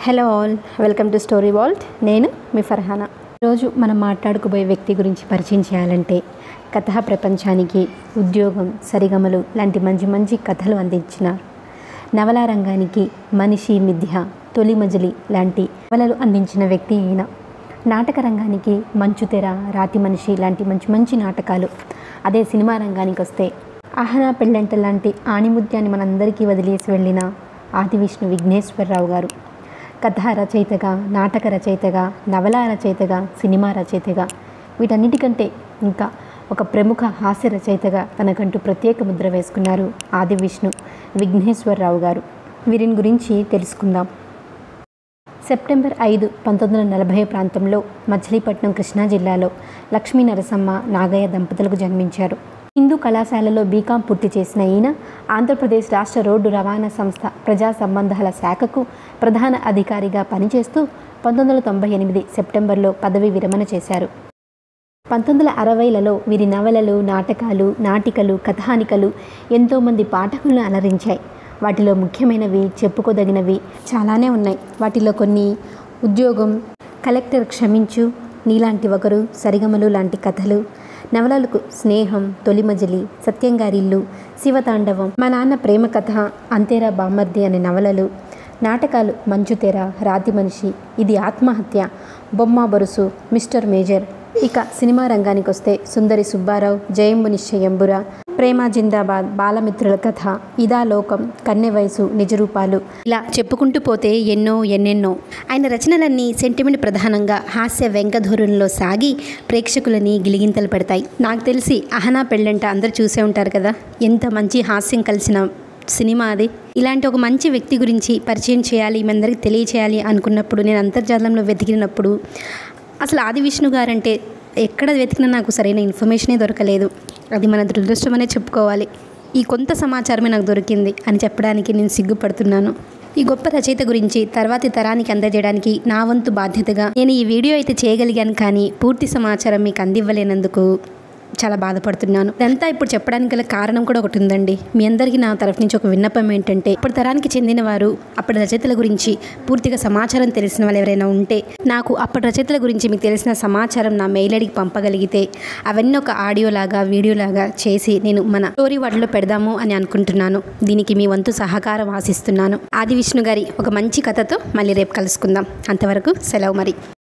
hello all welcome to story vault నేను మీ ఫర్హానా ఈరోజు మనం మాట్లాడుకోబోయే వ్యక్తి గురించి పరిచయం చేయాలంటే కథా ప్రపంచానికి ఉద్యోగం సరిగమలు లాంటి మంచి మంచి కథలు అందించిన నవలా రంగానికి మనిషి మిథ్య తొలి మజిలి లాంటి నవలలు అందించిన వ్యక్తి ఈయన నాటక రంగానికి మంచుతెర రాతి మనిషి లాంటి మంచి మంచి నాటకాలు అదే సినిమా రంగానికి వస్తే ఆహనా పెళ్ళంట లాంటి ఆణిముత్యాన్ని మనందరికీ వదిలేసి వెళ్ళిన ఆది విష్ణు విఘ్నేశ్వరరావు గారు కథా రచయితగా నాటక రచయితగా నవలా రచయితగా సినిమా రచయితగా వీటన్నిటికంటే ఇంకా ఒక ప్రముఖ హాస్య రచయితగా తనకంటూ ప్రత్యేక ముద్ర వేసుకున్నారు ఆది విష్ణు విఘ్నేశ్వరరావు గారు వీరిని గురించి తెలుసుకుందాం సెప్టెంబర్ ఐదు పంతొమ్మిది వందల నలభై ప్రాంతంలో మచిలీపట్నం కృష్ణా జిల్లాలో లక్ష్మీ నరసమ్మ నాగయ్య దంపతులకు జన్మించారు హిందూ కళాశాలలో బీకాం పూర్తి చేసిన ఈయన ఆంధ్రప్రదేశ్ రాష్ట్ర రోడ్డు రవాణా సంస్థ ప్రజా సంబంధాల శాఖకు ప్రధాన అధికారిగా పనిచేస్తూ పంతొమ్మిది వందల తొంభై ఎనిమిది సెప్టెంబర్లో పదవి విరమణ చేశారు పంతొమ్మిది వందల అరవైలలో వీరి నవలలు నాటకాలు నాటికలు కథానికలు ఎంతోమంది పాఠకులను అలరించాయి వాటిలో ముఖ్యమైనవి చెప్పుకోదగినవి చాలానే ఉన్నాయి వాటిలో కొన్ని ఉద్యోగం కలెక్టర్ క్షమించు నీలాంటి ఒకరు సరిగమలు లాంటి కథలు నవలలకు స్నేహం తొలిమజిలి సత్యంగారిల్లు శివతాండవం మా నాన్న ప్రేమ కథ అంతేరా బామర్ది అనే నవలలు నాటకాలు మంచుతెర రాతి మనిషి ఇది ఆత్మహత్య బొమ్మ బరుసు మిస్టర్ మేజర్ ఇక సినిమా రంగానికి వస్తే సుందరి సుబ్బారావు జయంబు నిశ్చయంబుర ప్రేమ జిందాబాద్ బాలమిత్రుల కథ ఇదా లోకం కన్నె వయసు నిజరూపాలు ఇలా చెప్పుకుంటూ పోతే ఎన్నో ఎన్నెన్నో ఆయన రచనలన్నీ సెంటిమెంట్ ప్రధానంగా హాస్య వెంకధోరణిలో సాగి ప్రేక్షకులని గిలిగింతలు పెడతాయి నాకు తెలిసి అహనా పెళ్ళంట అందరూ చూసే ఉంటారు కదా ఎంత మంచి హాస్యం కలిసిన సినిమా అది ఇలాంటి ఒక మంచి వ్యక్తి గురించి పరిచయం చేయాలి మీ అందరికీ తెలియచేయాలి అనుకున్నప్పుడు నేను అంతర్జాలంలో వెతికినప్పుడు అసలు ఆది విష్ణు గారంటే ఎక్కడ వెతికినా నాకు సరైన ఇన్ఫర్మేషనే దొరకలేదు అది మన దురదృష్టం అనే చెప్పుకోవాలి ఈ కొంత సమాచారమే నాకు దొరికింది అని చెప్పడానికి నేను సిగ్గుపడుతున్నాను ఈ గొప్ప రచయిత గురించి తర్వాతి తరానికి అందజేయడానికి నా వంతు బాధ్యతగా నేను ఈ వీడియో అయితే చేయగలిగాను కానీ పూర్తి సమాచారం మీకు అందివ్వలేనందుకు చాలా బాధపడుతున్నాను ఇదంతా ఇప్పుడు చెప్పడానికి గల కారణం కూడా ఒకటి ఉందండి మీ అందరికీ నా తరఫు నుంచి ఒక విన్నపం ఏంటంటే ఇప్పుడు తరానికి చెందిన వారు అప్పటి రచయితల గురించి పూర్తిగా సమాచారం తెలిసిన వాళ్ళు ఎవరైనా ఉంటే నాకు అప్పటి రచయితల గురించి మీకు తెలిసిన సమాచారం నా మెయిల్ ఐడికి పంపగలిగితే అవన్నీ ఒక ఆడియో లాగా వీడియో లాగా చేసి నేను మన స్టోరీ వాటిలో పెడదాము అని అనుకుంటున్నాను దీనికి మీ వంతు సహకారం ఆశిస్తున్నాను ఆది విష్ణు గారి ఒక మంచి కథతో మళ్ళీ రేపు కలుసుకుందాం అంతవరకు సెలవు మరి